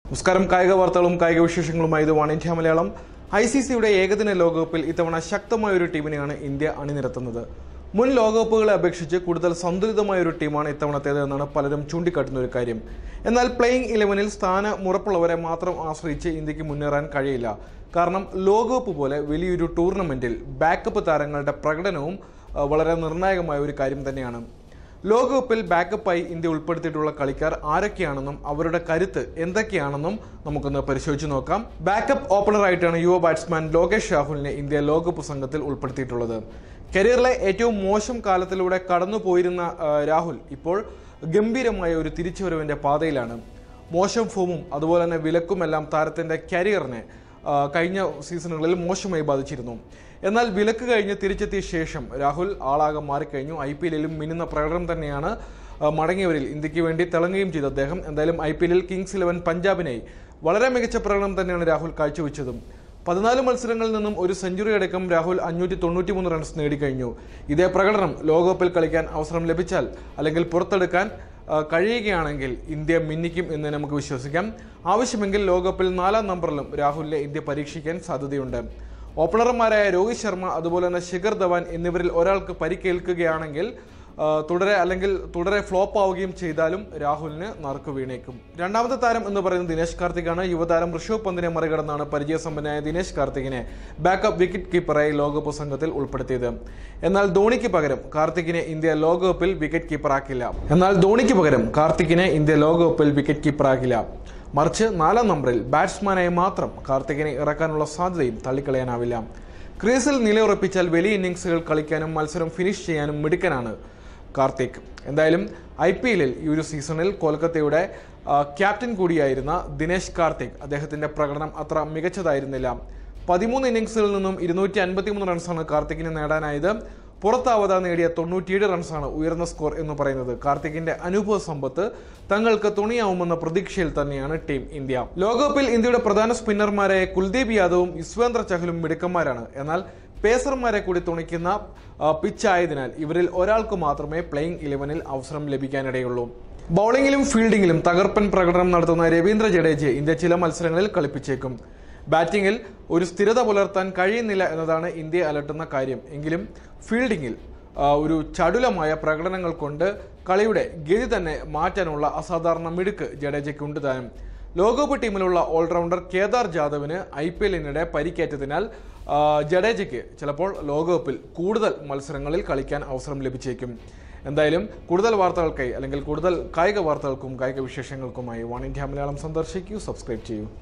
നമസ്കാരം കായിക വാർത്തകളും കായിക വിശേഷങ്ങളുമായി ഇത് One India Malayalam I C സിയുടെ ഏകദിന ലോകകപ്പിൽ ഇത്തവണ ശക്തമായ ഒരു ടീമിനെയാണ് ഇന്ത്യ അണിനിരത്തുന്നത് മുൻ ലോകകപ്പുകളെ അപേക്ഷിച്ച് കൂടുതൽ സന്തുലിതമായ ഒരു ടീമാണ് ഇത്തവണത്തേത് എന്നാണ് പലരും ചൂണ്ടിക്കാട്ടുന്ന ഒരു കാര്യം എന്നാൽ പ്ലേയിങ് ഇലവനിൽ സ്ഥാനമുറപ്പുള്ളവരെ മാത്രം ആശ്രയിച്ച് ഇന്ത്യക്ക് മുന്നേറാൻ കഴിയില്ല കാരണം ലോകകപ്പ് പോലെ വലിയൊരു ടൂർണമെന്റിൽ ബാക്കപ്പ് താരങ്ങളുടെ പ്രകടനവും ആ, വളരെ നിർണായകമായ ഒരു കാര്യം തന്നെയാണ് ലോകകപ്പിൽ ബാക്കപ്പായി ഇന്ത്യ ഉൾപ്പെടുത്തിയിട്ടുള്ള കളിക്കാർ ആരൊക്കെയാണെന്നും അവരുടെ കരുത്ത് എന്തൊക്കെയാണെന്നും നമുക്കൊന്ന് പരിശോധിച്ച് നോക്കാം ബാക്കപ്പ് ഓപ്പണറായിട്ടാണ് യുവ ബാറ്റ്സ്മാൻ ലോകേഷ് രാഹുലിനെ ഇന്ത്യ ലോകകപ്പ് സംഘത്തിൽ ഉൾപ്പെടുത്തിയിട്ടുള്ളത് കരിയറിലെ ഏറ്റവും മോശം കാലത്തിലൂടെ കടന്നു പോയിരുന്ന ആ, രാഹുൽ ഇപ്പോൾ ഗംഭീരമായ ഒരു തിരിച്ചുവരവിന്റെ പാതയിലാണ് മോശം ഫോമും അതുപോലെ തന്നെ വിലക്കുമെല്ലാം താരത്തിന്റെ കരിയറിനെ ആ, കഴിഞ്ഞ സീസണുകളിൽ മോശമായി ബാധിച്ചിരുന്നു എന്നാൽ വിലക്ക് കഴിഞ്ഞ് തിരിച്ചെത്തിയ ശേഷം രാഹുൽ ആളാകെ മാറിക്കഴിഞ്ഞു ഐ പി എല്ലിലും മിന്നുന്ന പ്രകടനം തന്നെയാണ് ആ, മടങ്ങിയവരിൽ ഇന്ത്യക്ക് വേണ്ടി തിളങ്ങുകയും ചെയ്തു അദ്ദേഹം എന്തായാലും ഐ പി എല്ലിൽ കിങ്സ് ഇലവൻ പഞ്ചാബിനായി വളരെ മികച്ച പ്രകടനം തന്നെയാണ് രാഹുൽ കാഴ്ചവെച്ചതും പതിനാല് മത്സരങ്ങളിൽ നിന്നും ഒരു സെഞ്ചുറി അടക്കം രാഹുൽ അഞ്ഞൂറ്റി തൊണ്ണൂറ്റി മൂന്ന് റൺസ് നേടിക്കഴിഞ്ഞു ഇതേ പ്രകടനം ലോകകപ്പിൽ കളിക്കാൻ അവസരം ലഭിച്ചാൽ അല്ലെങ്കിൽ പുറത്തെടുക്കാൻ ആ, കഴിയുകയാണെങ്കിൽ ഇന്ത്യ മിന്നിക്കും എന്ന് നമുക്ക് വിശ്വസിക്കാം ആവശ്യമെങ്കിൽ ലോകകപ്പിൽ നാലാം നമ്പറിലും രാഹുലിനെ ഇന്ത്യ പരീക്ഷിക്കാൻ സാധ്യതയുണ്ട് ഓപ്പണർമാരായ രോഹിത് ശർമ്മ അതുപോലെ തന്നെ ശിഖർ ധവാൻ എന്നിവരിൽ ഒരാൾക്ക് പരിക്കേൽക്കുകയാണെങ്കിൽ ആ, തുടരെ അല്ലെങ്കിൽ തുടരെ ഫ്ലോപ്പ് ആവുകയും ചെയ്താലും രാഹുലിന് നറുക്ക് വീണേക്കും രണ്ടാമത്തെ താരം എന്ന് പറയുന്നത് ദിനേശ് കാർത്തികാണ് യുവതാരം ഋഷഭ് പന്തിനെ മറികടന്നാണ് പരിചയസമ്പന്നനായ ദിനേശ് കാർത്തികിനെ ബാക്കപ്പ് വിക്കറ്റ് കീപ്പറായി ലോകകപ്പ് സംഘത്തിൽ ഉൾപ്പെടുത്തിയത് എന്നാൽ ധോണിക്ക് പകരം കാർത്തികിനെ ഇന്ത്യ ലോകകപ്പിൽ വിക്കറ്റ് കീപ്പറാക്കില്ല എന്നാൽ ധോണിക്ക് പകരം കാർത്തികിനെ ഇന്ത്യ ലോകകപ്പിൽ വിക്കറ്റ് കീപ്പറാക്കില്ല മറിച്ച് നാലാം നമ്പറിൽ ബാറ്റ്സ്മാനായി മാത്രം കാർത്തികിനെ ഇറക്കാനുള്ള സാധ്യതയും തള്ളിക്കളയാനാവില്ല ക്രീസിൽ നിലയുറപ്പിച്ചാൽ വലിയ ഇന്നിങ്സുകൾ കളിക്കാനും മത്സരം ഫിനിഷ് ചെയ്യാനും മിടുക്കനാണ് കാർത്തിക് എന്തായാലും ഐ പി എല്ലിൽ ഈ ഒരു സീസണിൽ കൊൽക്കത്തയുടെ ആ, ക്യാപ്റ്റൻ കൂടിയായിരുന്ന ദിനേശ് കാർത്തിക് അദ്ദേഹത്തിന്റെ പ്രകടനം അത്ര മികച്ചതായിരുന്നില്ല പതിമൂന്ന് ഇന്നിങ്സുകളിൽ നിന്നും ഇരുന്നൂറ്റി അൻപത്തിമൂന്ന് റൺസാണ് കാർത്തിക്കിന് നേടാനായത് പുറത്താവത നേടിയ തൊണ്ണൂറ്റിയേഴ് റൺസാണ് ഉയർന്ന സ്കോർ എന്ന് പറയുന്നത് കാർത്തിക്കിന്റെ അനുഭവ സമ്പത്ത് തങ്ങൾക്ക് തുണിയാവുമെന്ന പ്രതീക്ഷയിൽ തന്നെയാണ് ടീം ഇന്ത്യ ലോകകപ്പിൽ ഇന്ത്യയുടെ പ്രധാന സ്പിന്നർമാരായ കുൽദീപ് യാദവും യുസ്വേന്ദ്ര ചഹലും മിടുക്കന്മാരാണ് എന്നാൽ പേസർമാരെ കൂടി തുണയ്ക്കുന്ന ആ, പിച്ചായതിനാൽ ഇവരിൽ ഒരാൾക്ക് മാത്രമേ പ്ലേയിങ് ഇലവനിൽ അവസരം ലഭിക്കാനിടയുള്ളൂ ബൗളിംഗിലും ഫീൽഡിംഗിലും തകർപ്പൻ പ്രകടനം നടത്തുന്ന രവീന്ദ്ര ജഡേജയെ ഇന്ത്യ ചില മത്സരങ്ങളിൽ കളിപ്പിച്ചേക്കും ബാറ്റിംഗിൽ ഒരു സ്ഥിരത പുലർത്താൻ കഴിയുന്നില്ല എന്നതാണ് ഇന്ത്യയെ അലട്ടുന്ന കാര്യം എങ്കിലും ഫീൽഡിംഗിൽ ആ, ഒരു ചടുലമായ പ്രകടനങ്ങൾ കൊണ്ട് കളിയുടെ ഗതി തന്നെ മാറ്റാനുള്ള അസാധാരണ മിടുക്ക് ജഡേജയ്ക്കുണ്ട് താനും ലോകകപ്പ് ടീമിലുള്ള ഓൾറൗണ്ടർ കേദാർ ജാദവിന് ഐ പി എല്ലിനിടെ പരിക്കേറ്റതിനാൽ ആ, ജഡേജയ്ക്ക് ചിലപ്പോൾ ലോകകപ്പിൽ കൂടുതൽ മത്സരങ്ങളിൽ കളിക്കാൻ അവസരം ലഭിച്ചേക്കും എന്തായാലും കൂടുതൽ വാർത്തകൾക്കായി അല്ലെങ്കിൽ കൂടുതൽ കായിക വാർത്തകൾക്കും കായിക വിശേഷങ്ങൾക്കുമായി വൺ ഇന്ത്യ മലയാളം സന്ദർശിക്കൂ സബ്സ്ക്രൈബ് ചെയ്യൂ